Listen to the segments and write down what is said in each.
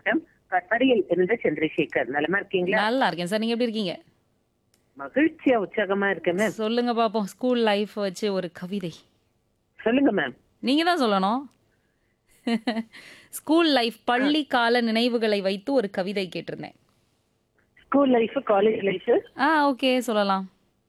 மாவட்டம் கட்டாரியில் இருந்த சந்திரசேகர் நலமா இருக்கீங்களா நல்லா இருக்கேன் சார் நீங்க எப்படி இருக்கீங்க மகிழ்ச்சியா உற்சாகமா இருக்கேன் மேம் சொல்லுங்க பாப்போம் ஸ்கூல் லைஃப் வச்சு ஒரு கவிதை சொல்லுங்க மேம் நீங்க தான் சொல்லணும் ஸ்கூல் லைஃப் பள்ளி கால நினைவுகளை வைத்து ஒரு கவிதை கேட்டிருந்தேன் ஸ்கூல் லைஃப் காலேஜ் லைஃப் ஆ ஓகே சொல்லலாம்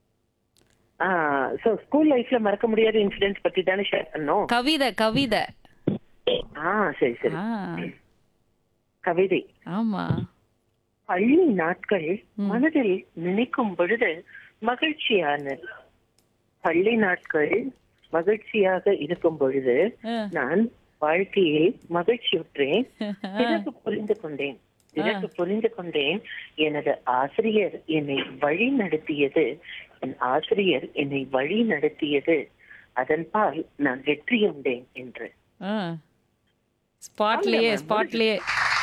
சோ ஸ்கூல் லைஃப்ல மறக்க முடியாத இன்சிடென்ட்ஸ் பத்தி தானே ஷேர் பண்ணோம் கவிதை கவிதை ஆ சரி சரி ஆ கவிதை ஆமா பள்ளி நாட்கள் மனதில் நினைக்கும் பொழுது மகிழ்ச்சியானது பள்ளி நாட்கள் மகிழ்ச்சியாக இருக்கும் பொழுது ஆ. நான் வாழ்க்கையில் மகிழ்ச்சியுற்றேன் பிறகு புரிந்து கொண்டேன் பிறகு புரிந்து கொண்டேன் எனது ஆசிரியர் என்னை வழி நடத்தியது என் ஆசிரியர் என்னை வழி நடத்தியது அதன்பால் நான் வெற்றியுண்டேன் என்று ஆ ஸ்பாட்லயே ஸ்பாட்லயே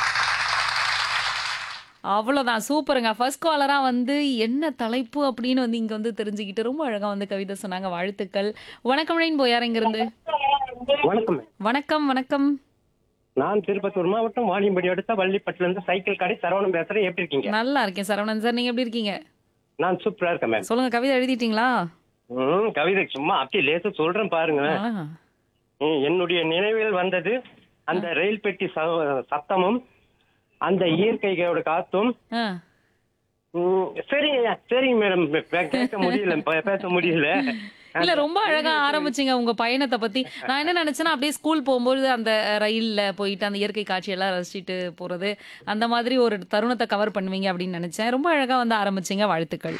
அவ்வளோதான் சூப்பருங்க ஃபர்ஸ்ட் காலரா வந்து என்ன தலைப்பு அப்படின்னு வந்து இங்க வந்து தெரிஞ்சுக்கிட்டு ரொம்ப அழகா வந்து கவிதை சொன்னாங்க வாழ்த்துக்கள் வணக்கம் ரெயின் போயார் இங்க இருந்து வணக்கம் வணக்கம் வணக்கம் நான் திருப்பத்தூர் மாவட்டம் வாணியம்படி அடுத்த வள்ளிப்பட்டுல இருந்து சைக்கிள் கடை சரவணம் பேசுறேன் எப்படி இருக்கீங்க நல்லா இருக்கேன் சரவணன் சார் நீங்க எப்படி இருக்கீங்க நான் சூப்பரா இருக்கேன் மேம் சொல்லுங்க கவிதை எழுதிட்டீங்களா ம் கவிதை சும்மா அப்படியே லேசா சொல்றேன் பாருங்க ஆ, ம், என்னுடைய நினைவில் வந்தது அந்த ரயில் பெட்டி ச- சத்தமும் அந்த இயற்கையோட காத்தும் ஆ. ம், சரிங்க சரிங்க மேடம் கேட்க முடியல பே- பேச முடியல இல்ல ரொம்ப அழகா ஆரம்பிச்சீங்க உங்க பயணத்தை பத்தி நான் என்ன நினைச்சேன்னா அப்படியே ஸ்கூல் போகும்போது அந்த ரயில்ல போயிட்டு அந்த இயற்கை காட்சியெல்லாம் ரசிச்சுட்டு போறது அந்த மாதிரி ஒரு தருணத்தை கவர் பண்ணுவீங்க அப்படின்னு நினைச்சேன் ரொம்ப அழகா வந்து ஆரம்பிச்சீங்க வாழ்த்துக்கள்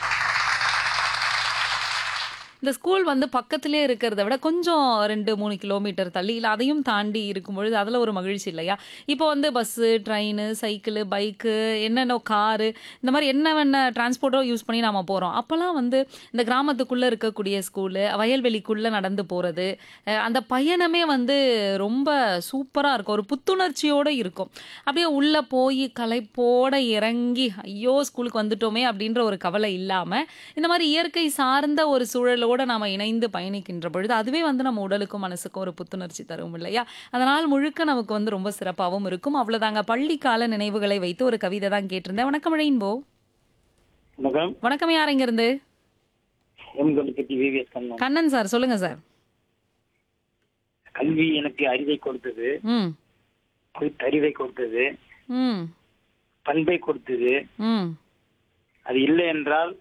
இந்த ஸ்கூல் வந்து பக்கத்திலே இருக்கிறத விட கொஞ்சம் ரெண்டு மூணு கிலோமீட்டர் தள்ளி இல்லை அதையும் தாண்டி இருக்கும் பொழுது அதில் ஒரு மகிழ்ச்சி இல்லையா இப்போ வந்து பஸ்ஸு ட்ரெயின் சைக்கிள் பைக்கு என்னென்ன காரு இந்த மாதிரி என்னென்ன டிரான்ஸ்போர்ட்டோ யூஸ் பண்ணி நாம போகிறோம் அப்போல்லாம் வந்து இந்த கிராமத்துக்குள்ளே இருக்கக்கூடிய ஸ்கூலு வயல்வெளிக்குள்ளே நடந்து போகிறது அந்த பயணமே வந்து ரொம்ப சூப்பராக இருக்கும் ஒரு புத்துணர்ச்சியோடு இருக்கும் அப்படியே உள்ளே போய் களைப்போட இறங்கி ஐயோ ஸ்கூலுக்கு வந்துட்டோமே அப்படின்ற ஒரு கவலை இல்லாமல் இந்த மாதிரி இயற்கை சார்ந்த ஒரு சூழலோட நாம இணைந்து பயணிக்கின்ற பொழுது அதுவே வந்து நம்ம உடலுக்கும் மனசுக்கும் ஒரு புத்துணர்ச்சி தரும் இல்லையா அதனால் முழுக்க நமக்கு வந்து ரொம்ப சிறப்பாகவும் இருக்கும் அவ்வளவுதாங்க பள்ளி கால நினைவுகளை வைத்து ஒரு கவிதை தான் கேட்டிருந்தேன் வணக்கம் ரெயின்போ வணக்கம் வணக்கம் யார் இங்க இருந்து M Kalkathi VVS Kannan Kannan sir சொல்லுங்க சார் கல்வி எனக்கு அறிவை கொடுத்தது ம் அறிவை கொடுத்தது ம் பண்பை கொடுத்தது ம் அது இல்லை என்றால்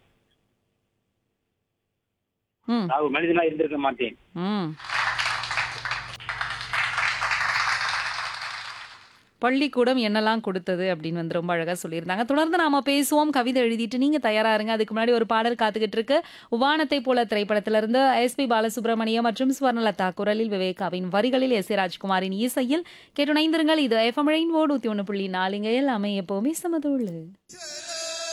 ம் நான் ஒரு மனிதனா இருந்திருக்க மாட்டேன் ம் பள்ளிக்கூடம் என்னெல்லாம் கொடுத்தது அப்படின்னு வந்து ரொம்ப அழகா சொல்லியிருந்தாங்க தொடர்ந்து நாம பேசுவோம் கவிதை எழுதிட்டு நீங்க தயாரா இருங்க அதுக்கு முன்னாடி ஒரு பாடல் காத்துக்கிட்டு இருக்கு உவானத்தை போல திரைப்படத்துல இருந்து எஸ்பி பாலசுப்ரமணியம் மற்றும் ஸ்வர்ணலதா குரலில் விவேகாவின் வரிகளில் எஸ் ஏ ராஜ்குமாரின் இசையில் கேட்டுணைந்திருங்கள் இது எஃப்எம் ரெயின்போ நூத்தி ஒன்று புள்ளி நாலுங்க எல்லாமே எப்பவுமே சமதுள்ளு